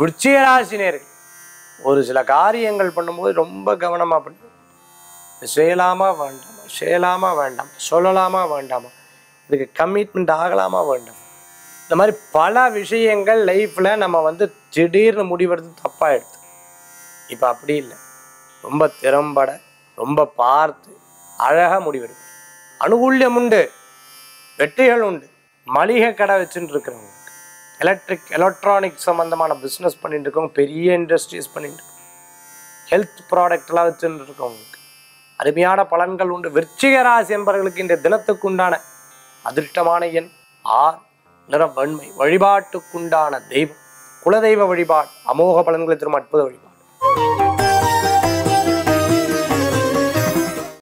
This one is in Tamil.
விருச்சிகராசினியர்கள் ஒரு சில காரியங்கள் பண்ணும்போது ரொம்ப கவனமா பண்ணு செய்யலாமா வேண்டாமா செய்யலாமா வேண்டாமா சொல்லலாமா வேண்டாமா இதுக்கு கமிட்மெண்ட் ஆகலாமா வேண்டாமா இந்த மாதிரி பல விஷயங்கள் லைஃப்பில் நம்ம வந்து திடீர்னு முடிவெடுத்து தப்பாயிடுது இப்போ அப்படி இல்லை ரொம்ப திறம்பட ரொம்ப பார்த்து அழகாக முடிவெடுக்கும் அனுகூல்யம் உண்டு வெற்றிகள் உண்டு மளிகை கடை வச்சுட்டு இருக்கிறவங்களுக்கு எலக்ட்ரிக் எலக்ட்ரானிக் சம்மந்தமான பிஸ்னஸ் பண்ணிட்டு இருக்கவங்க பெரிய இண்டஸ்ட்ரீஸ் பண்ணிட்டு இருக்கவங்க ஹெல்த் ப்ராடக்ட்லாம் வச்சுட்டு இருக்கவங்களுக்கு அருமையான பலன்கள் உண்டு விருச்சிக ராசி என்பவர்களுக்கு இந்த தினத்துக்கு உண்டான அதிர்ஷ்டமான எண் ஆர் நிற வன்மை வழிபாட்டுக்குண்டான தெய்வம் குலதெய்வ வழிபாடு அமோக பலன்களை தரும் அற்புத வழிபாடு